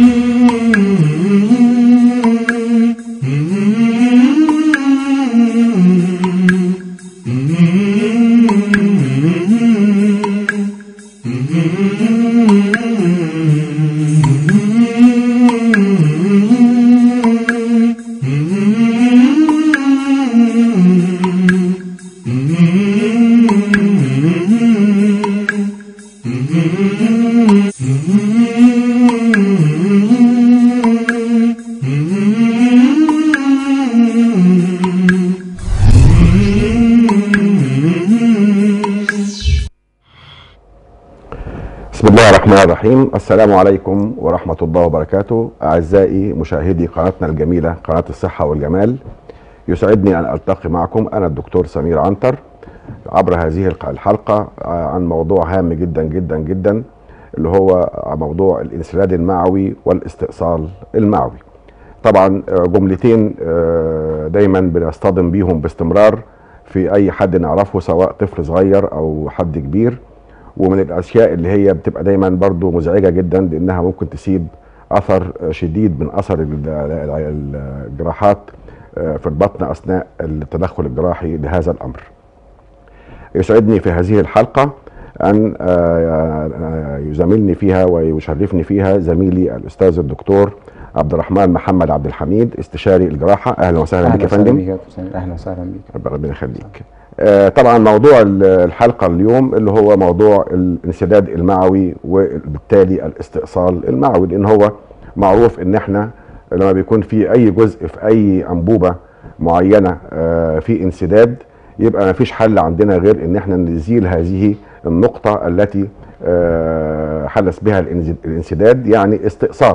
بسم الله الرحمن الرحيم السلام عليكم ورحمة الله وبركاته أعزائي مشاهدي قناتنا الجميلة قناة الصحة والجمال يسعدني أن ألتقي معكم أنا الدكتور سمير عنتر عبر هذه الق- الحلقة عن موضوع هام جدا جدا جدا اللي هو موضوع الانسداد المعوي والاستئصال المعوي طبعا آه، جملتين آه، دايما بنصطدم بيهم باستمرار في اي حد نعرفه سواء طفل صغير او حد كبير ومن الاشياء اللي هي بتبقى دايما برضو مزعجه جدا لانها ممكن تسيب اثر شديد من اثر ال- ال- الجراحات آه، في البطن اثناء التدخل الجراحي لهذا الامر. يسعدني في هذه الحلقه ان آه، آه، يزاملني فيها ويشرفني فيها زميلي الاستاذ الدكتور عبد الرحمن محمد عبد الحميد استشاري الجراحه اهلا وسهلا بك يا وسهلا فندم بك يا دكتور سمير. اهلا وسهلا بك ربنا يخليك آه، طبعا موضوع ال- الحلقه اليوم اللي هو موضوع الانسداد المعوي وبالتالي الاستئصال المعوي لان هو معروف ان احنا لما بيكون في اي جزء في اي انبوبه معينه آه، في انسداد يبقى ما فيش حل عندنا غير ان احنا نزيل هذه النقطه التي آه، حدث بها الانز- الانسداد يعني استئصال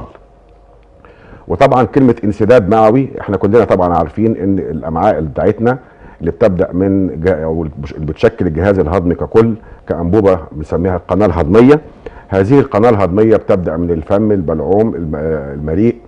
وطبعا كلمه انسداد معوي احنا كلنا طبعا عارفين ان الامعاء بتاعتنا اللي بتبدا من جا- او اللي بتشكل الجهاز الهضمي ككل كانبوبه بنسميها القناه الهضميه هذه القناه الهضميه بتبدا من الفم البلعوم الم- المريء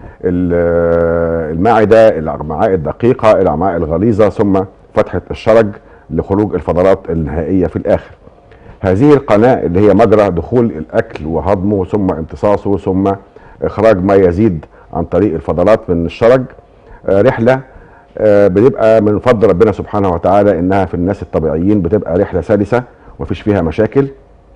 ال- المعده الامعاء الدقيقه الامعاء الغليظه ثم فتحه الشرج لخروج الفضلات النهائيه في الاخر هذه القناة اللي هي مجرى دخول الأكل وهضمه ثم امتصاصه ثم إخراج ما يزيد عن طريق الفضلات من الشرج آه، رحلة آه، بتبقى من فضل ربنا سبحانه وتعالى إنها في الناس الطبيعيين بتبقى رحلة سلسة ومفيش فيها مشاكل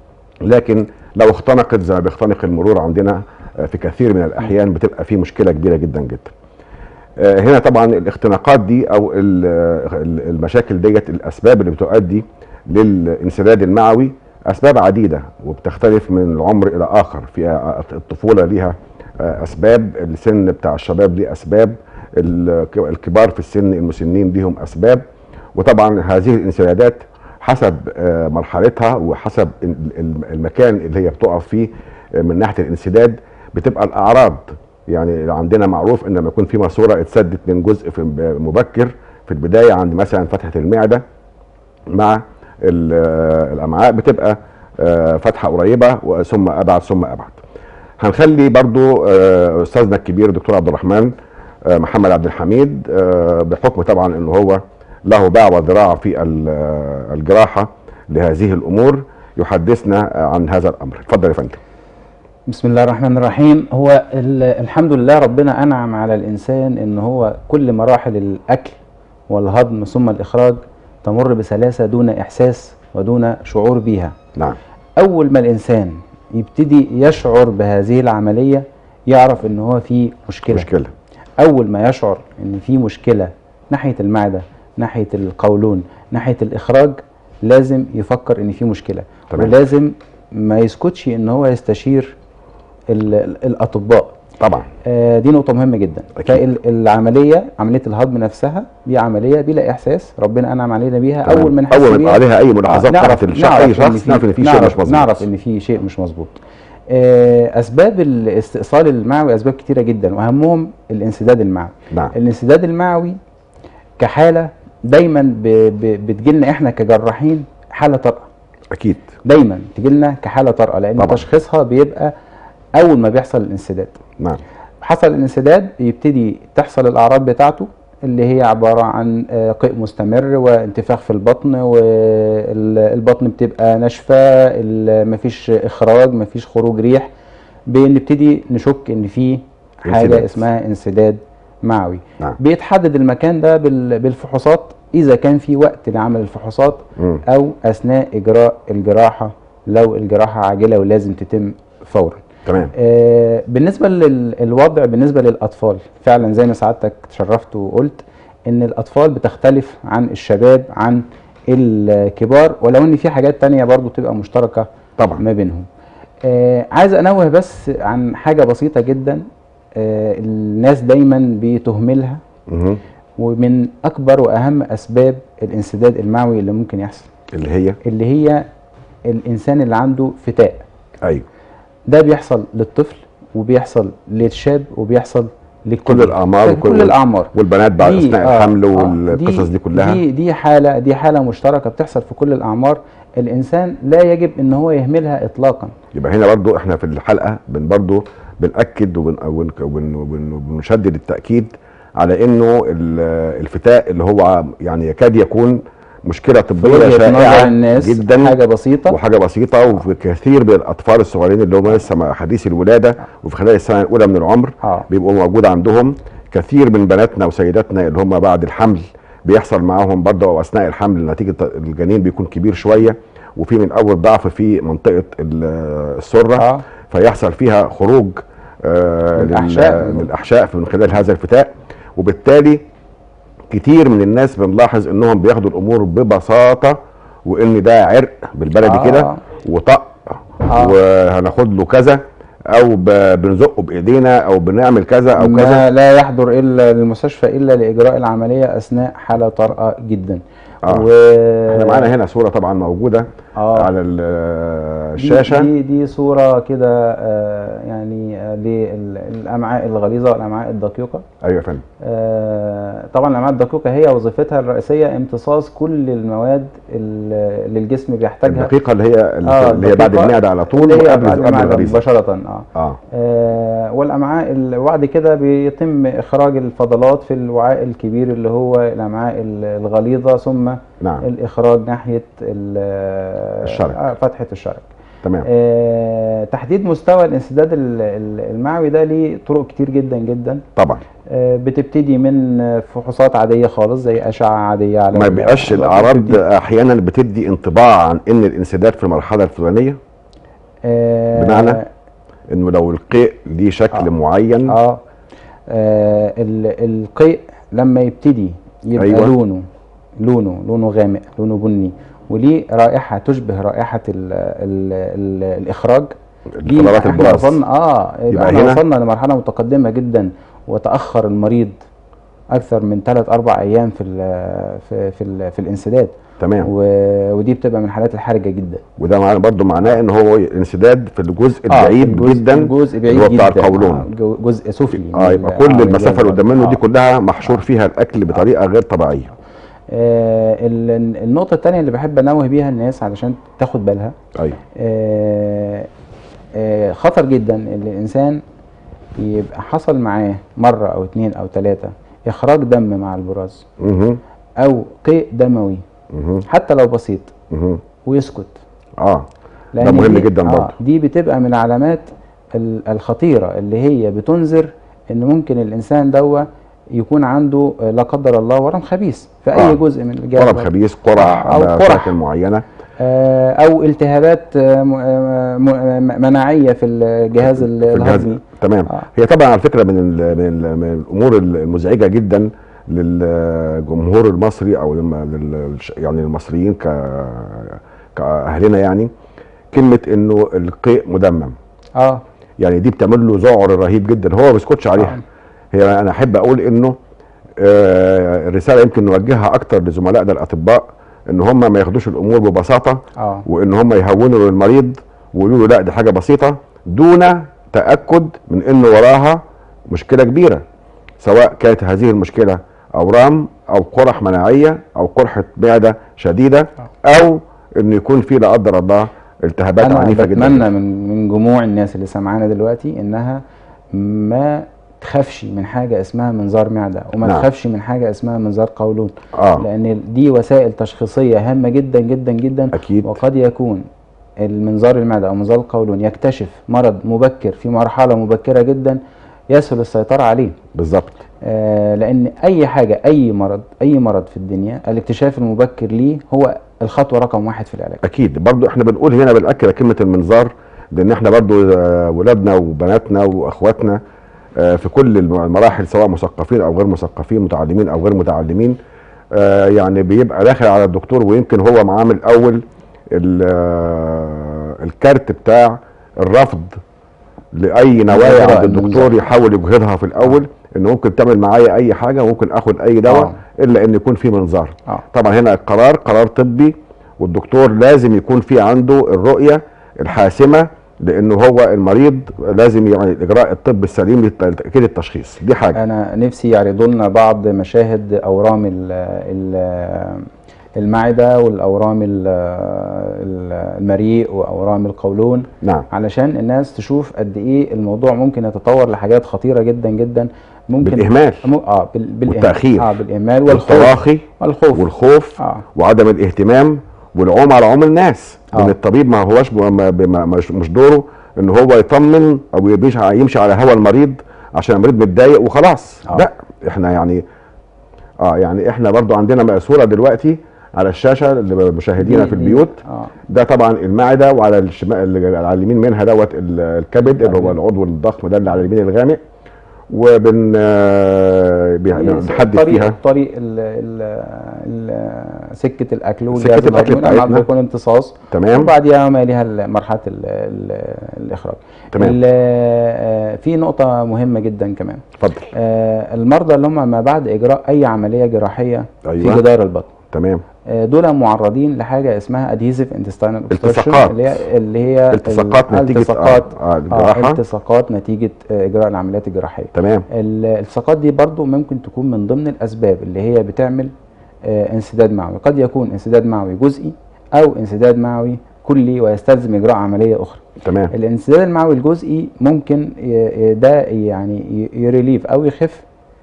لكن لو اختنقت زي ما بيختنق المرور عندنا آه، في كثير من الأحيان بتبقى في مشكلة كبيرة جدا جدا آه، هنا طبعا الاختناقات دي او ال- ال- المشاكل ديت الاسباب اللي بتؤدي للانسداد المعوي اسباب عديده وبتختلف من العمر الى اخر في الطفوله ليها آه، اسباب السن بتاع الشباب ليه اسباب الك- الكبار في السن المسنين ليهم اسباب وطبعا هذه الانسدادات حسب آه، مرحلتها وحسب ال- ال- المكان اللي هي بتقف فيه آه، من ناحيه الانسداد بتبقى الاعراض يعني عندنا معروف ان لما يكون في ماسوره اتسدت من جزء في مبكر في البدايه عند مثلا فتحه المعده مع ال- آه، الامعاء بتبقى آه، فتحه قريبه و- ثم ابعد ثم ابعد. هنخلي برضو آه، استاذنا الكبير الدكتور عبد الرحمن آه، محمد عبد الحميد آه، بحكم طبعا ان هو له باع وذراع في ال- آه، الجراحه لهذه الامور يحدثنا آه، عن هذا الامر. اتفضل يا فندم. بسم الله الرحمن الرحيم هو ال- الحمد لله ربنا انعم على الانسان ان هو كل مراحل الاكل والهضم ثم الاخراج تمر بسلاسه دون احساس ودون شعور بيها نعم. اول ما الانسان يبتدي يشعر بهذه العمليه يعرف ان هو في مشكله مشكله. اول ما يشعر ان في مشكله ناحيه المعده ناحيه القولون ناحيه الاخراج لازم يفكر ان في مشكله تمام. ولازم ما يسكتش ان هو يستشير ال- ال- الاطباء طبعا. آه، دي نقطه مهمه جدا أكيد. فالعمليه عمليه الهضم نفسها دي عمليه بلا احساس ربنا انعم علينا بيها تمام. اول ما نحس اول ما يبقى بيها عليها اي ملاحظات نعرف- تحت الشخص نعرف اي إن شخص في- نعرف ان في شيء نعرف- مش مظبوط. نعرف ان في شيء مش مظبوط آه، اسباب الاستئصال المعوي اسباب كتيره جدا واهمهم الانسداد المعوي نعم. الانسداد المعوي كحاله دايما ب- ب- بتجيلنا احنا كجراحين حاله طارئه اكيد. دايما تجيلنا كحاله طارئه لان طبعا. تشخيصها بيبقى اول ما بيحصل الانسداد نعم. حصل الانسداد يبتدي تحصل الاعراض بتاعته اللي هي عباره عن آه، قيء مستمر وانتفاخ في البطن والبطن بتبقى ناشفه ال- مفيش اخراج مفيش خروج ريح بنبتدي نشك ان في حاجه انسداد. اسمها انسداد معوي نعم. بيتحدد المكان ده بال- بالفحوصات اذا كان في وقت لعمل الفحوصات مم. او اثناء اجراء الجراحه لو الجراحه عاجله ولازم تتم فورا تمام آه، بالنسبه للوضع بالنسبه للاطفال فعلا زي ما سعادتك تشرفت وقلت ان الاطفال بتختلف عن الشباب عن الكبار ولو ان في حاجات تانية برضو تبقى مشتركه طبعا ما بينهم آه عايز انوه بس عن حاجه بسيطه جدا آه الناس دايما بتهملها مهم. ومن اكبر واهم اسباب الانسداد المعوي اللي ممكن يحصل اللي هي اللي هي الانسان اللي عنده فتاء ايوه ده بيحصل للطفل وبيحصل للشاب وبيحصل للكبير كل الأعمار كل, وكل- كل الاعمار والبنات بعد دي- اثناء آه، الحمل آه، والقصص دي كلها دي دي حاله دي حاله مشتركه بتحصل في كل الاعمار الانسان لا يجب ان هو يهملها اطلاقا يبقى هنا برضو احنا في الحلقه بن برضو بناكد وبن وبن وبن وبن وبنشدد التاكيد على انه ال- الفتاء اللي هو يعني يكاد يكون مشكله في طبيه وجهه نظر شائعه الناس جدا حاجه بسيطه وحاجه بسيطه وفي كثير من الاطفال الصغيرين اللي هم لسه مع حديث الولاده وفي خلال السنه الاولى من العمر اه بيبقوا موجود عندهم كثير من بناتنا وسيداتنا اللي هم بعد الحمل بيحصل معاهم برضه او اثناء الحمل نتيجه الجنين بيكون كبير شويه وفي من اول ضعف في منطقه ال- السره اه فيحصل فيها خروج آه من لل- الأحشاء. من الاحشاء من خلال هذا الفتاء وبالتالي كتير من الناس بنلاحظ انهم بياخدوا الامور ببساطه وان ده عرق بالبلدي آه. كده وطق آه. وهناخد له كذا او ب- بنزقه بايدينا او بنعمل كذا او كذا ما لا يحضر الا للمستشفى الا لاجراء العمليه اثناء حاله طارئه جدا آه. و... احنا معانا هنا صوره طبعا موجوده آه. على ال- دي- الشاشه دي دي صوره كده آه، يعني آه، للامعاء الغليظه والامعاء الدقيقه ايوه يا فندم آه، طبعا الامعاء الدقيقه هي وظيفتها الرئيسيه امتصاص كل المواد ال- اللي الجسم بيحتاجها الدقيقه اللي هي آه، اللي هي بعد الدقيقة المعده على طول اللي هي وقبل بعد قبل المعدة الغريزه مباشره اه اه آه، والامعاء ال- وبعد كده بيتم اخراج الفضلات في الوعاء الكبير اللي هو الامعاء ال- الغليظه ثم نعم الاخراج ناحيه ال- الشرج. آه، فتحه الشرج تمام آه، تحديد مستوى الانسداد ال- ال- المعوي ده ليه طرق كتير جدا جدا طبعا آه، بتبتدي من آه، فحوصات عاديه خالص زي اشعه عاديه على ما ال- بيبقاش على الاعراض بتبتدي- احيانا بتدي انطباع عن ان الانسداد في المرحله الفلانيه آه، بمعنى؟ انه لو القيء ليه شكل آه. معين اه آه، ال- القيء لما يبتدي يبقى أيوة. أيوة. لونه لونه لونه غامق لونه بني وليه رائحه تشبه رائحه ال ال ال الاخراج دي فضلات احنا البراز وصلنا اه يبقى يبقى احنا هنا- وصلنا لمرحله متقدمه جدا وتاخر المريض اكثر من 3 4 ايام في ال في في, ال في الانسداد تمام و- ودي بتبقى من الحالات الحرجه جدا وده مع- برضه معناه ان هو انسداد في الجزء آه، البعيد الجزء- جدا الجزء بعيد اللي هو بتاع جدا القولون. آه، جو- جزء سفلي اه من يبقى ال- كل آه، المسافه اللي من قدام منه آه. دي كلها محشور فيها الاكل بطريقه غير طبيعيه آه، ال- النقطة التانية اللي بحب انوه بيها الناس علشان تاخد بالها ايوه آه، آه، خطر جدا ان الانسان يبقى حصل معاه مرة او اتنين او تلاتة اخراج دم مع البراز اها او قيء دموي اها حتى لو بسيط اها ويسكت اه ده لأن مهم دي- جدا برضه دي بتبقى من العلامات ال- الخطيرة اللي هي بتنذر ان ممكن الانسان دوا يكون عنده آه، لا قدر الله ورم خبيث في اي آه. جزء من الجهاز ورم خبيث قرح أو على قرح. اماكن معينه آه، او التهابات آه، م- آه، م- آه، مناعيه في الجهاز ال- في الجهاز الهضمي تمام آه. هي طبعا على فكره من ال من, ال من الامور المزعجه جدا للجمهور المصري او للم- لل يعني المصريين ك كاهلنا يعني كلمه انه القيء مدمم اه يعني دي بتعمل له ذعر رهيب جدا هو ما بيسكتش عليها هي انا احب اقول انه آه، الرساله يمكن نوجهها اكتر لزملائنا الاطباء ان هم ما ياخدوش الامور ببساطه اه وان هم يهونوا للمريض ويقولوا له لا دي حاجه بسيطه دون تاكد من ان وراها مشكله كبيره سواء كانت هذه المشكله اورام او قرح مناعيه او قرحه معده شديده او ان يكون في لا قدر الله التهابات انا عنيفه جدا بتمنى من من جموع الناس اللي سامعانا دلوقتي انها ما تخافش من حاجه اسمها منظار معده وما نعم. تخافش من حاجه اسمها منظار قولون اه لان دي وسائل تشخيصيه هامه جدا جدا جدا اكيد وقد يكون المنظار المعده او منظار القولون يكتشف مرض مبكر في مرحله مبكره جدا يسهل السيطره عليه بالظبط آه، لان اي حاجه اي مرض اي مرض في الدنيا الاكتشاف المبكر ليه هو الخطوه رقم واحد في العلاج اكيد برضو احنا بنقول هنا بنأكد على كلمه المنظار لان احنا برضو آه، ولادنا وبناتنا واخواتنا آه، في كل الم- المراحل سواء مثقفين او غير مثقفين متعلمين او غير متعلمين آه، يعني بيبقى داخل على الدكتور ويمكن هو معاه من الاول ال- آه، الكارت بتاع الرفض لاي نوايا الإجراء عند الدكتور المنظار. يحاول يجهضها في الاول ان ممكن تعمل معايا اي حاجه وممكن اخد اي دواء آه. الا ان يكون في منظار اه طبعا هنا القرار قرار طبي والدكتور لازم يكون في عنده الرؤيه الحاسمه لانه هو المريض لازم يعمل الاجراء الطبي السليم لتاكيد التشخيص دي حاجه انا نفسي يعرضوا لنا بعض مشاهد اورام ال ال المعده والاورام ال- ال- المريء واورام القولون نعم علشان الناس تشوف قد ايه الموضوع ممكن يتطور لحاجات خطيره جدا جدا ممكن بالاهمال مو- اه بال بالإهمال. والتأخير. اه بالاهمال والخوف والتراخي والخوف والخوف اه وعدم الاهتمام والعوم على عوم الناس آه. لان الطبيب ما هوش ما- ما- مش مش دوره ان هو يطمن او يمشي يمشي على هوى المريض عشان المريض متضايق وخلاص آه. لا احنا يعني اه يعني احنا برضو عندنا مقصوره دلوقتي على الشاشه لمشاهدينا دي- في دي- البيوت اه ده طبعا المعده وعلى الشمال على اليمين منها دوت ال- الكبد اللي هو العضو الضخم ده اللي على اليمين الغامق وبن آه، بي- بنحدد طريق فيها طريق ال ال ال سكه الاكل سكة والجهاز الأكل الهضمي لما بتاعتنا. بيكون امتصاص تمام وبعديها ما ليها ال- مرحله ال ال الاخراج تمام. ال- آه، في نقطه مهمه جدا كمان اتفضل آه، المرضى اللي هم ما بعد اجراء اي عمليه جراحيه أيوة. في جدار البطن تمام آه، دول معرضين لحاجه اسمها ادهيزيف انتستينال التصاقات. اللي هي اللي هي التصاقات ال- نتيجه التصاقات آه، آه، آه، الجراحه التصاقات نتيجه آه، اجراء العمليات الجراحيه تمام ال- الالتصاقات دي برضو ممكن تكون من ضمن الاسباب اللي هي بتعمل آه، انسداد معوي قد يكون انسداد معوي جزئي او انسداد معوي كلي ويستلزم اجراء عمليه اخرى تمام الانسداد المعوي الجزئي ممكن ي- ي- ده يعني ي- يريليف او يخف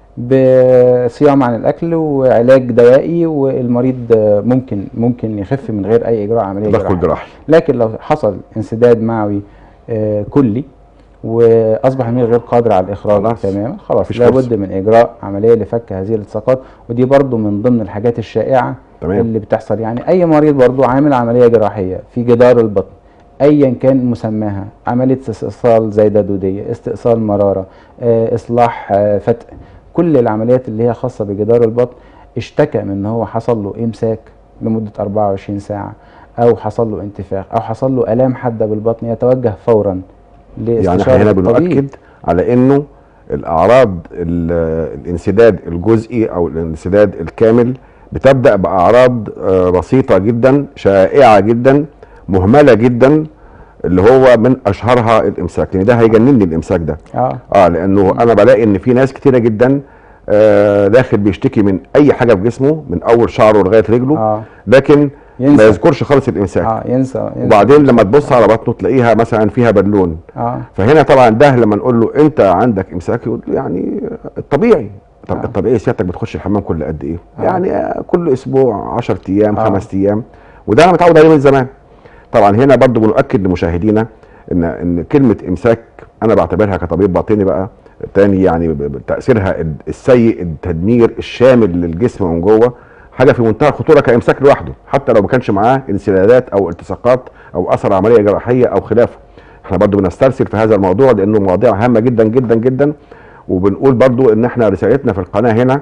بصيام عن الاكل وعلاج دوائي والمريض آه، ممكن ممكن يخف من غير اي اجراء عمليه تدخل جراحيه جراحي لكن لو حصل انسداد معوي آه، كلي واصبح المريض غير قادر على الاخراج خلاص. تماما خلاص مفيش لابد فرصة. من اجراء عمليه لفك هذه الالتصاقات ودي برضو من ضمن الحاجات الشائعه تمام. اللي بتحصل يعني اي مريض برضو عامل عمليه جراحيه في جدار البطن ايا كان مسماها عمليه استئصال زايده دوديه استئصال مراره آه، اصلاح آه، فتق كل العمليات اللي هي خاصه بجدار البطن اشتكى من ان هو حصل له امساك لمده 24 ساعه او حصل له انتفاخ او حصل له الام حاده بالبطن يتوجه فورا يعني احنا لاستشاره هنا الطبيب. بنؤكد على انه الاعراض ال- الانسداد الجزئي او الانسداد الكامل بتبدا باعراض آه، بسيطه جدا شائعه جدا مهمله جدا اللي هو من اشهرها الامساك لان ده هيجنني الامساك ده اه اه لانه انا بلاقي ان في ناس كتيره جدا آه داخل بيشتكي من اي حاجه في جسمه من اول شعره لغايه رجله اه لكن ما ينسى يذكرش خالص الامساك اه ينسى, ينسى. وبعدين لما تبص على بطنه تلاقيها مثلا فيها بالون اه فهنا طبعا ده لما نقول له انت عندك امساك يقول له يعني الطبيعي طب آه. الطبيعي سيادتك بتخش الحمام كل قد ايه؟ آه. يعني آه، كل اسبوع 10 ايام آه. خمس ايام وده انا متعود عليه من زمان. طبعا هنا برضو بنؤكد لمشاهدينا ان ان كلمه امساك انا بعتبرها كطبيب باطني بقى تاني يعني ب- ب- تاثيرها ال- السيء التدمير الشامل للجسم من جوه حاجه في منتهى الخطوره كامساك لوحده حتى لو ما كانش معاه انسدادات او التصاقات او اثر عمليه جراحيه او خلافه. احنا برضو بنسترسل في هذا الموضوع لانه مواضيع هامه جدا جدا جدا وبنقول برضو ان احنا رسالتنا في القناه هنا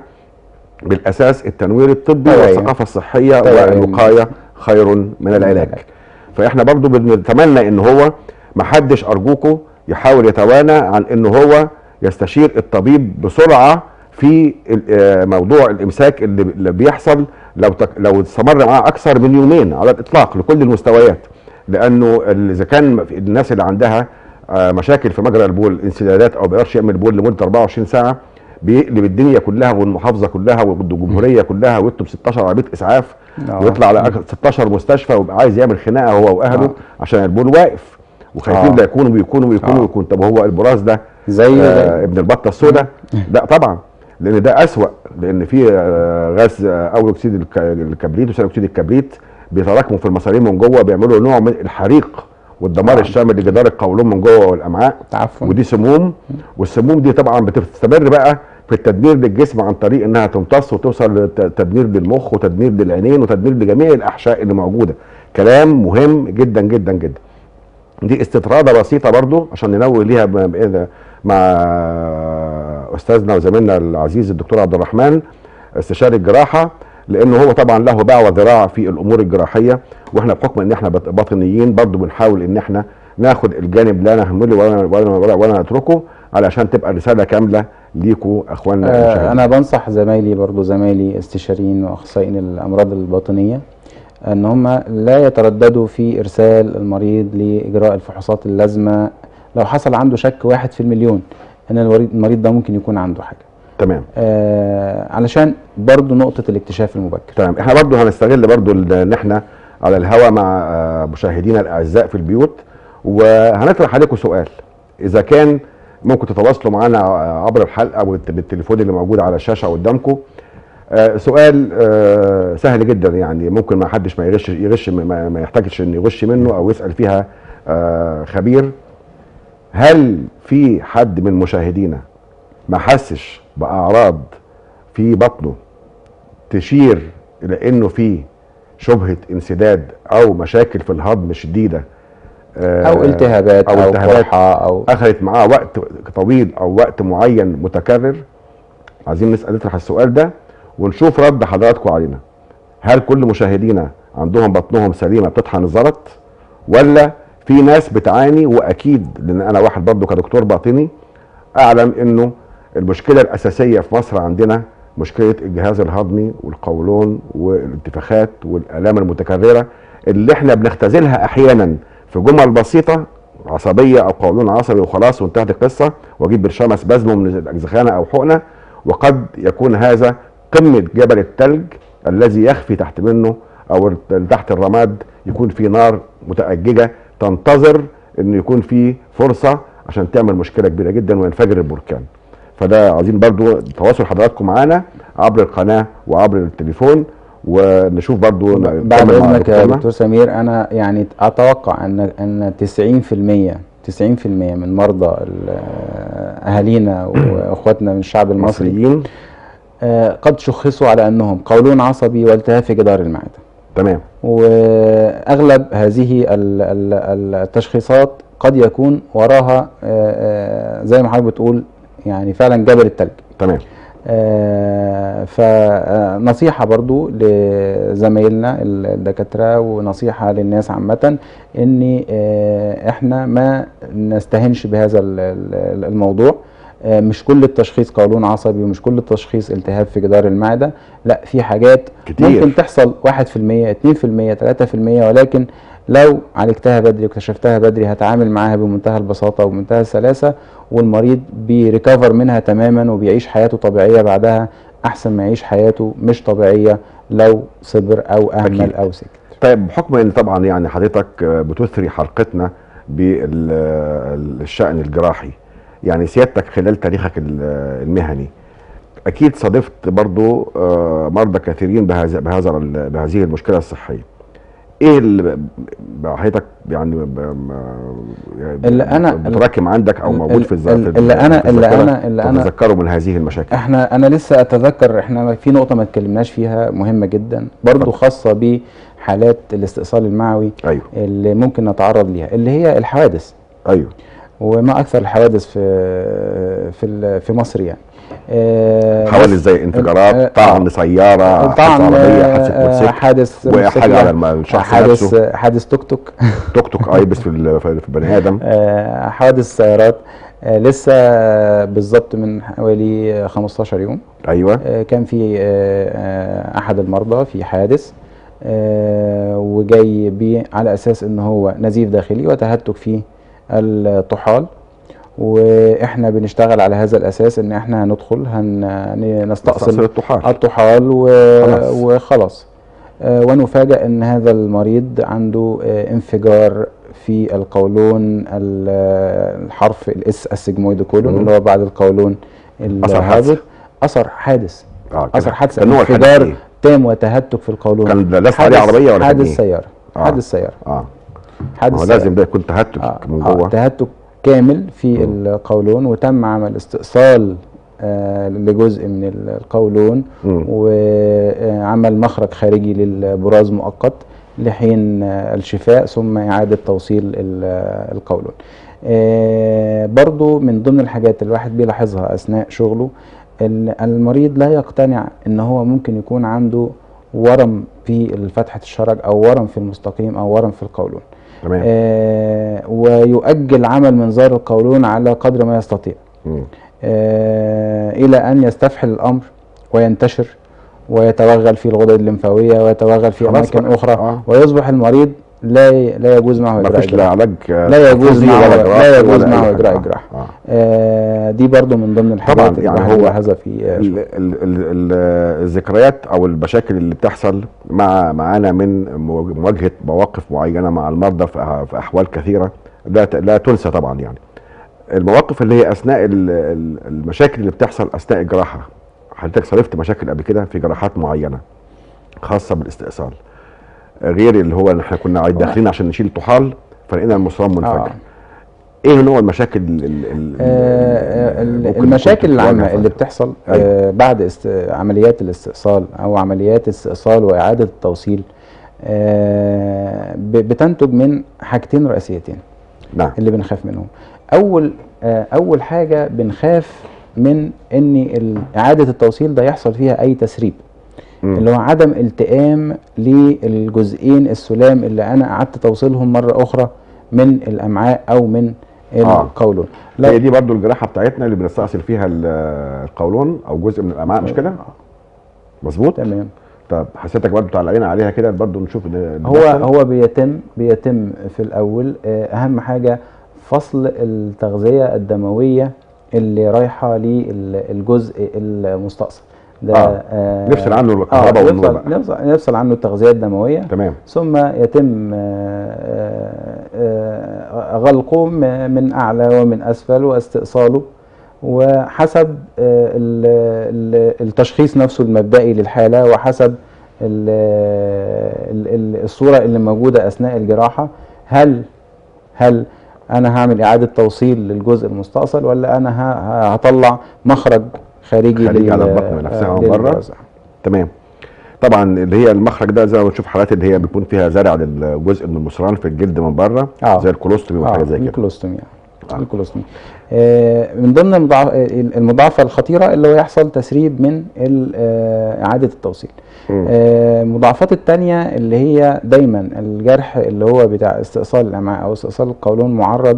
بالاساس التنوير الطبي توعية. والثقافه الصحيه توعية. والوقايه خير من العلاج فاحنا برضو بنتمنى ان هو محدش ارجوكم يحاول يتوانى عن ان هو يستشير الطبيب بسرعه في ال- آه، موضوع الامساك اللي اللي بيحصل لو تك لو استمر معاه اكثر من يومين على الاطلاق لكل المستويات لانه ال- اذا كان الناس اللي عندها آه، مشاكل في مجرى البول انسدادات او ما بيقدرش يعمل بول لمده 24 ساعه بيقلب الدنيا كلها والمحافظه كلها والجمهوريه كلها ويكتب 16 عربيه اسعاف آه. ويطلع على أك- 16 مستشفى ويبقى عايز يعمل خناقه هو واهله آه. عشان البول واقف وخايفين آه. ده يكونوا ويكونوا ويكونوا آه. ويكون طب هو البراز ده زي آه زي ابن البطه السوداء لا طبعا لان ده اسوأ لان في آه غاز آه اول اكسيد الك- الكبريت وثاني اكسيد الكبريت بيتراكموا في المصارين من جوه بيعملوا نوع من الحريق والدمار طبعاً. الشامل لجدار القولون من جوه والامعاء تعفن ودي سموم والسموم دي طبعا بتستمر بقى في التدمير للجسم عن طريق انها تمتص وتوصل لتدمير للمخ وتدمير للعينين وتدمير لجميع الاحشاء اللي موجوده كلام مهم جدا جدا جدا دي استطراده بسيطه برضو عشان ننوه ليها ب- ب- مع استاذنا وزميلنا العزيز الدكتور عبد الرحمن استشاري الجراحه لانه هو طبعا له باع وذراع في الامور الجراحيه واحنا بحكم ان احنا بط- باطنيين برضو بنحاول ان احنا ناخد الجانب لا نهمله ولا ولا ولا, ولا نتركه علشان تبقى رساله كامله ليكوا اخواننا آه المشاهدين. انا بنصح زمايلي برضو زمايلي استشاريين واخصائيين الامراض الباطنيه ان هم لا يترددوا في ارسال المريض لاجراء الفحوصات اللازمه لو حصل عنده شك واحد في المليون ان المريض المريض ده ممكن يكون عنده حاجه تمام آه علشان برضو نقطه الاكتشاف المبكر تمام احنا برضو هنستغل برضو ال- ان احنا على الهوا مع آه، مشاهدينا الاعزاء في البيوت وهنطرح عليكم سؤال اذا كان ممكن تتواصلوا معنا عبر الحلقه او بالت- بالتليفون اللي موجود على الشاشه قدامكم آه، سؤال آه، سهل جدا يعني ممكن ما حدش ما يغش يغش ما, ما يحتاجش ان يغش منه او يسال فيها آه، خبير هل في حد من مشاهدينا ما حسش باعراض في بطنه تشير الى انه في شبهه انسداد او مشاكل في الهضم شديده آه، او التهابات او او, التهابات قرحه او اخذت معاه وقت طويل او وقت معين متكرر عايزين نسال نطرح السؤال ده ونشوف رد حضراتكم علينا هل كل مشاهدينا عندهم بطنهم سليمه بتطحن الزلط ولا في ناس بتعاني واكيد لان انا واحد برضه كدكتور باطني اعلم انه المشكله الاساسيه في مصر عندنا مشكله الجهاز الهضمي والقولون والانتفاخات والالام المتكرره اللي احنا بنختزلها احيانا في جمل بسيطه عصبيه او قولون عصبي وخلاص وانتهت القصه واجيب برشامه سبازمو من الاجزخانه او حقنه وقد يكون هذا قمه جبل الثلج الذي يخفي تحت منه او تحت الرماد يكون في نار متأججة تنتظر انه يكون في فرصة عشان تعمل مشكلة كبيرة جدا وينفجر البركان فده عايزين برضو تواصل حضراتكم معانا عبر القناة وعبر التليفون ونشوف برضو بعد نكمل مع اذنك يا دكتورنا. دكتور سمير انا يعني اتوقع ان ان 90% 90% من مرضى ال- اهالينا واخواتنا من الشعب المصري المصريين آه، قد شخصوا على انهم قولون عصبي والتهاب في جدار المعده تمام واغلب هذه ال- ال- ال- التشخيصات قد يكون وراها آه، آه، زي ما حضرتك بتقول يعني فعلا جبل التلج تمام آه، فنصيحة برضو لزمايلنا الدكاترة ونصيحة للناس عامة ان آه، احنا ما نستهنش بهذا ال- ال- الموضوع آه، مش كل التشخيص قولون عصبي ومش كل التشخيص التهاب في جدار المعدة لا في حاجات كتير. ممكن تحصل 1% 2% 3% ولكن لو عالجتها بدري واكتشفتها بدري هتعامل معاها بمنتهى البساطة وبمنتهى السلاسة والمريض بيريكفر منها تماما وبيعيش حياته طبيعية بعدها أحسن ما يعيش حياته مش طبيعية لو صبر أو أهمل أكيد. أو سكت طيب بحكم ان طبعا يعني حضرتك بتثري حلقتنا بالشأن الجراحي يعني سيادتك خلال تاريخك ال- المهني اكيد صادفت برضو آه، مرضى كثيرين بهذا بهذا ال- بهذه المشكله الصحيه ايه اللي ب- حضرتك يعني ب- م- يعني اللي أنا- بتراكم عندك او ال- موجود في الز- ال- في اللي أنا- في اللي الذاكرة أنا- اللي أنا- تتذكروا من هذه المشاكل احنا انا لسه اتذكر احنا في نقطة ما اتكلمناش فيها مهمة جدا برضو اتفضل. خاصة بحالات الاستئصال المعوي ايوه اللي ممكن نتعرض ليها اللي هي الحوادث ايوه وما اكثر الحوادث في في ال- في مصر يعني آه، حوالي بس- زي آه، انفجارات طعن سياره طبعا حادثه عربيه آه، حادثه آه، موتوسيكل حادث وحاجه موتوسيكل، على الم- الشخص حادث نفسه حادث توك توك توك توك ايبس في ال- في في البني ادم آه، حوادث سيارات آه، لسه آه، بالظبط من حوالي آه، 15 يوم ايوه آه، كان في آه، آه، احد المرضى في حادث آه، وجاي بيه على اساس ان هو نزيف داخلي وتهتك في الطحال واحنا بنشتغل على هذا الاساس ان احنا هندخل هن نستأصل نستأصل الطحال الطحال و... خلاص. وخلاص آه، ونفاجأ ان هذا المريض عنده آه، انفجار في القولون ال- آه، الحرف الاس السجمويد كولون مم. اللي هو بعد القولون أثر حادثة. الهابط اثر حادث اه اثر حادث كان نوع الحادث انفجار إيه؟ تام وتهتك في القولون كان لف عليه حادث- عربيه ولا كان حادث إيه؟ سياره آه. حادث سياره اه حادث ما هو سيارة. لازم ده يكون تهتك آه. من آه. جوه تهتك كامل في القولون وتم عمل استئصال آه لجزء من ال- القولون مم. وعمل مخرج خارجي للبراز مؤقت لحين آه، الشفاء ثم إعادة توصيل ال- القولون آه، برضو من ضمن الحاجات اللي الواحد بيلاحظها أثناء شغله إن المريض لا يقتنع ان هو ممكن يكون عنده ورم في فتحة الشرج او ورم في المستقيم او ورم في القولون تمام آه ويؤجل عمل منظار القولون على قدر ما يستطيع مم. آه الى ان يستفحل الامر وينتشر ويتوغل في الغدد الليمفاويه ويتوغل في خلاص اماكن بقى. اخرى آه. ويصبح المريض لا لا يجوز معه ما اجراء فيش لا إجراء. علاج آه، لا يجوز تحفظي معه- ولا لا جراحي يجوز ولا أي معه حاجة. إجراء آه. جراحي. آه. آه دي برضو من ضمن الحاجات طبعاً اللي يعني الواحد هو بيلاحظها في آه، ال- ال- ال- ال- الذكريات او المشاكل اللي بتحصل مع معانا من مو- مواجهه مواقف معينه مع المرضى في أح- في احوال كثيره لا ت- لا تنسى طبعا يعني المواقف اللي هي اثناء ال- ال- المشاكل اللي بتحصل اثناء الجراحه حضرتك صرفت مشاكل قبل كده في جراحات معينه خاصه بالاستئصال غير اللي هو إن احنا كنا عايز- داخلين عشان نشيل طحال فلقينا المصران منفجر آه. ايه نوع المشاكل ال- ال- ال- آه، اللي ال- ممكن المشاكل تكون العامة تواجه اللي فترة؟ بتحصل أيوة. آه، بعد است- عمليات الاستئصال أو عمليات استئصال وإعادة التوصيل آه، ب- بتنتج من حاجتين رئيسيتين نعم اللي بنخاف منهم أول آه، أول حاجة بنخاف من إن ال- إعادة التوصيل ده يحصل فيها أي تسريب مم. اللي هو عدم التئام للجزئين السلام اللي أنا أعدت توصيلهم مرة أخرى من الأمعاء أو من آه. القولون هي دي برضو الجراحه بتاعتنا اللي بنستأصل فيها ال- القولون او جزء من الامعاء مش كده مظبوط تمام طب حسيتك برضو تعلقينا عليها كده برضو نشوف إن- إن هو بيحصل. هو بيتم بيتم في الاول آه، اهم حاجه فصل التغذيه الدمويه اللي رايحه للجزء المستأصل ده آه. آه نفصل عنه الكهرباء آه والنور نفصل, بقى. نفصل, نفصل عنه التغذيه الدمويه تمام ثم يتم آه، آه، غلقه م- من اعلى ومن اسفل واستئصاله وحسب آه، ال- ال- التشخيص نفسه المبدئي للحاله وحسب ال- ال- ال- الصوره اللي موجوده اثناء الجراحه هل هل انا هعمل اعاده توصيل للجزء المستأصل ولا انا ه- هطلع مخرج خارجي خارجي لل- على البطن نفسها آه، من بره؟ للبراز. تمام طبعا اللي هي المخرج ده زي ما بنشوف حالات اللي هي بيكون فيها زرع للجزء من المصران في الجلد من بره آه. زي الكولوستومي وحاجه زي كده الكولوستومي آه. آه. الكولوستومي آه من ضمن المضاعف المضاعفه الخطيره اللي هو يحصل تسريب من ال- آه اعاده التوصيل مم. آه المضاعفات الثانيه اللي هي دايما الجرح اللي هو بتاع استئصال الامعاء او استئصال القولون معرض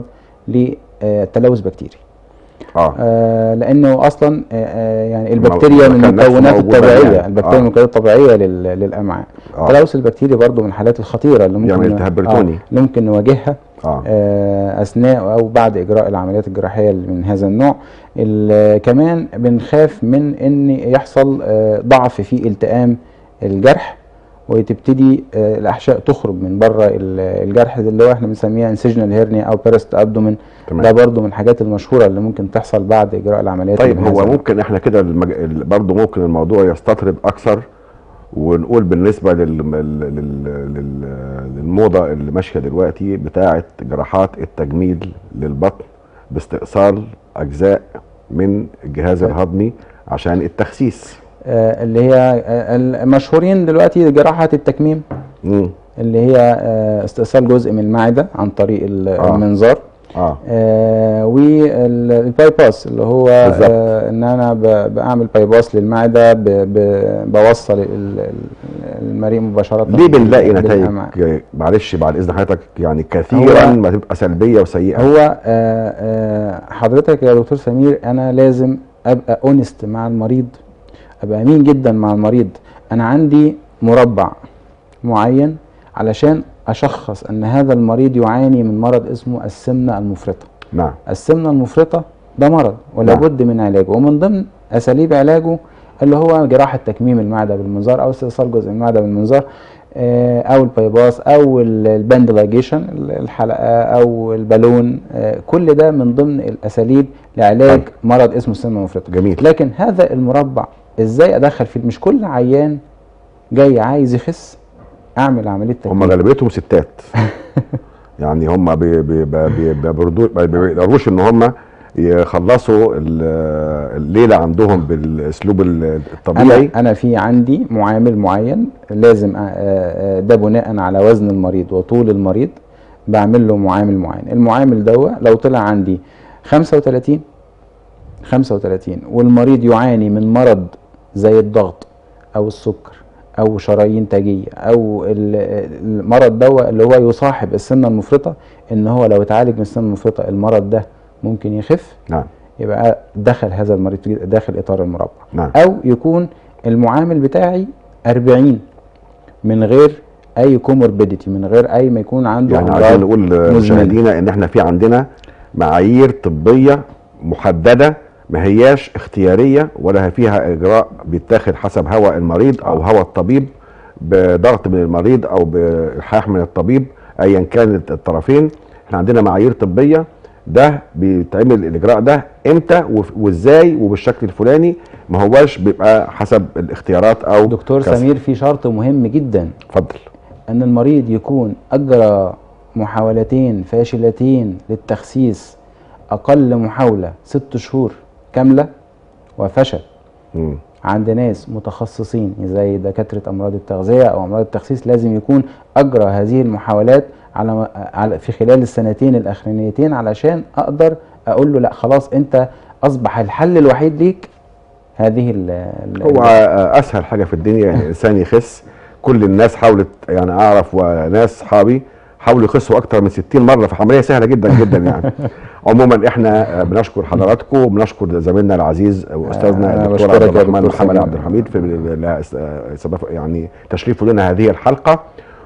لتلوث بكتيري اه آه لانه اصلا آه آه يعني البكتيريا من المكان نفسه المكونات موجود الطبيعيه يعني. البكتيريا آه. من المكونات الطبيعيه لل- للامعاء آه. تلوث البكتيريا برضو من الحالات الخطيره اللي ممكن يعمل التهاب بريتوني. آه اللي ممكن نواجهها اه آه، اثناء او بعد اجراء العمليات الجراحيه اللي من هذا النوع ال- كمان بنخاف من ان يحصل آه، ضعف في التئام الجرح وتبتدي آه، الاحشاء تخرج من بره ال- الجرح ده اللي هو احنا بنسميها انسجنال هيرنيا او بيرست ابدومين تمام. ده برضو من الحاجات المشهوره اللي ممكن تحصل بعد اجراء العمليات طيب اللي من هو هذا النوع. ممكن احنا كده المج... ال- برضو ممكن الموضوع يستطرد اكثر ونقول بالنسبه لل... لل... لل... لل... للموضه اللي ماشيه دلوقتي بتاعه جراحات التجميل للبطن باستئصال اجزاء من الجهاز طيب. الهضمي عشان التخسيس آه، اللي هي آه، المشهورين دلوقتي جراحه التكميم مم. اللي هي آه، استئصال جزء من المعده عن طريق ال- آه. المنظار اه آه والباي باس اللي هو بالظبط. آه ان انا ب- بعمل باي باس للمعده ب- ب- بوصل ال- ال- المريء مباشره ليه بنلاقي بالأمعاء. نتائج معلش بعد اذن حضرتك يعني كثيرا هو- ما تبقى سلبيه وسيئه هو آه آه حضرتك يا دكتور سمير انا لازم ابقى اونست مع المريض ابقى امين جدا مع المريض انا عندي مربع معين علشان اشخص ان هذا المريض يعاني من مرض اسمه السمنه المفرطه نعم السمنه المفرطه ده مرض ولا نعم. بد من علاجه ومن ضمن اساليب علاجه اللي هو جراحه تكميم المعده بالمنظار او استئصال جزء من المعده بالمنظار آه، او البايباس او ال- الباندلايجيشن الحلقه او البالون آه، كل ده من ضمن الاساليب لعلاج طيب. مرض اسمه السمنه المفرطه جميل لكن هذا المربع ازاي ادخل فيه مش كل عيان جاي عايز يخس اعمل عمليه هم تكميم غالبيتهم ستات يعني هم بي- بي- بي- بي- بيبردو- ما بيقدروش ان هم يخلصوا ال- الليله عندهم بالاسلوب ال- الطبيعي انا انا في عندي معامل معين لازم أ- آه، ده بناء على وزن المريض وطول المريض بعمل له معامل معين المعامل ده لو طلع عندي 35 35 والمريض يعاني من مرض زي الضغط او السكر او شرايين تاجيه او ال- المرض ده اللي هو يصاحب السمنه المفرطه ان هو لو اتعالج من السمنه المفرطه المرض ده ممكن يخف نعم يبقى دخل هذا المريض داخل اطار المربع نعم او يكون المعامل بتاعي 40 من غير اي كوموربيديتي من غير اي ما يكون عنده يعني أمراض عايزين نقول مزمنة. لمشاهدينا ان احنا في عندنا معايير طبيه محدده ما هياش اختياريه ولا فيها اجراء بيتاخد حسب هوى المريض او هوى الطبيب بضغط من المريض او بالحاح من الطبيب ايا كانت الطرفين احنا عندنا معايير طبيه ده بيتعمل الاجراء ده امتى وف- وازاي وبالشكل الفلاني ما هواش بيبقى حسب الاختيارات او دكتور كسر. سمير في شرط مهم جدا اتفضل ان المريض يكون اجرى محاولتين فاشلتين للتخسيس اقل محاوله ست شهور كامله وفشل مم. عند ناس متخصصين زي دكاتره امراض التغذيه او امراض التخسيس لازم يكون اجرى هذه المحاولات على على في خلال السنتين الاخرانيتين علشان اقدر اقول له لا خلاص انت اصبح الحل الوحيد ليك هذه ال ال- هو اسهل حاجه في الدنيا يعني الانسان يخس كل الناس حاولت يعني اعرف وناس صحابي حاولوا يخسوا اكتر من 60 مره فعمليه سهله جدا جدا يعني عموما احنا بنشكر حضراتكم وبنشكر زميلنا العزيز واستاذنا أنا الدكتور بشكرك عبد يا الرحمن دكتور محمد سمير. عبد الحميد في ال- استضافة- يعني تشريفه لنا هذه الحلقه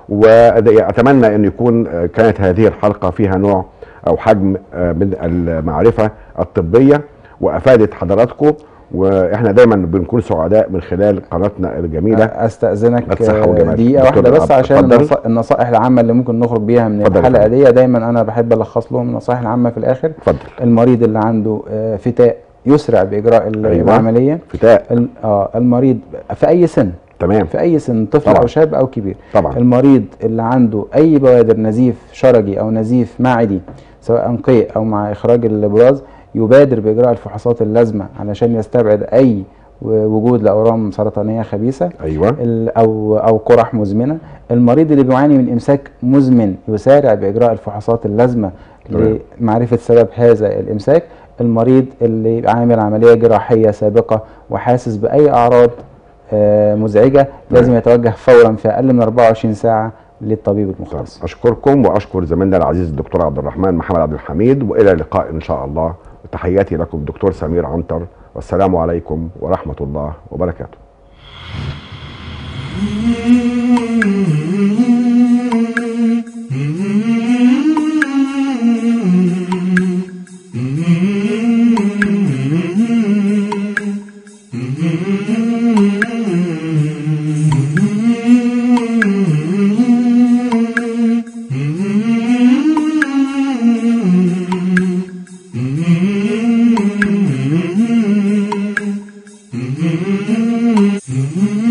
واتمنى ان يكون كانت هذه الحلقه فيها نوع او حجم من المعرفه الطبيه وافادت حضراتكم واحنا دايما بنكون سعداء من خلال قناتنا الجميله استاذنك بالصحة والجمال. دقيقه دكتور واحده بس عبد- عشان اتفضل. النص- النصائح العامه اللي ممكن نخرج بيها من اتفضل يا الحلقه فندم. دي دايما انا بحب الخص لهم النصائح العامه في الاخر اتفضل المريض اللي عنده آه، فتاء يسرع باجراء ال- أيوة. العمليه فتاء ال- اه المريض في اي سن تمام في اي سن طفل طبعا. او شاب او كبير طبعا المريض اللي عنده اي بوادر نزيف شرجي او نزيف معدي سواء قيء او مع اخراج الابراز يبادر باجراء الفحوصات اللازمه علشان يستبعد اي و- وجود لاورام سرطانيه خبيثه ايوه ال- او او قرح مزمنه المريض اللي بيعاني من امساك مزمن يسارع باجراء الفحوصات اللازمه تمام. لمعرفه سبب هذا الامساك المريض اللي عامل عمليه جراحيه سابقه وحاسس باي اعراض آه، مزعجه لازم يتوجه فورا في اقل من 24 ساعه للطبيب المختص اشكركم واشكر زميلنا العزيز الدكتور عبد الرحمن محمد عبد الحميد والى اللقاء ان شاء الله تحياتي لكم دكتور سمير عنتر والسلام عليكم ورحمه الله وبركاته Mm-hmm.